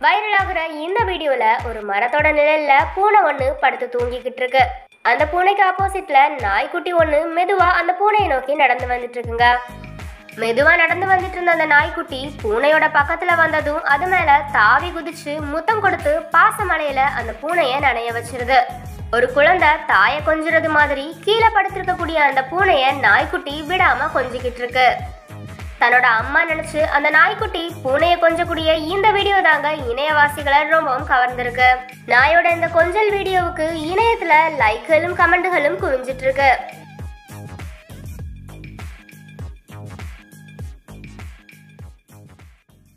வைரலாகிற இந்த வீடியோல ஒரு மரத்தோட நிழல்ல பூனை ஒண்ணு படுத்து தூங்கிக்கிட்டு இருக்கு அந்த பூனைக்கு ஆப்போசிட்ல நாய்க்குட்டி ஒண்ணு மெதுவா அந்த பூனையை நோக்கி நடந்து வந்துட்டு இருக்குங்க மெதுவா நடந்து வந்துட்டு இருந்த அந்த நாய்க்குட்டி பூனையோட பக்கத்துல வந்ததும் அது மேல தாவி குதிச்சு முத்தம் கொடுத்து பாசமலையில அந்த பூனைய நனைய வச்சிருது ஒரு குழந்தை தாயை கொஞ்சுறது மாதிரி கீழே படுத்திருக்கக்கூடிய அந்த பூனைய நாய்க்குட்டி விடாம கொஞ்சிக்கிட்டு இருக்கு தன்னோட அம்மா நினைச்சு அந்த நாய்க்குட்டி பூனையை கொஞ்சக்கூடிய இந்த வீடியோ தாங்க இணையவாசிகளை ரொம்பவும் கவர்ந்திருக்கு நாயோட இந்த கொஞ்சல் வீடியோவுக்கு இணையத்துல லைக்களும் கமெண்ட்களும் குவிஞ்சிட்டு இருக்கு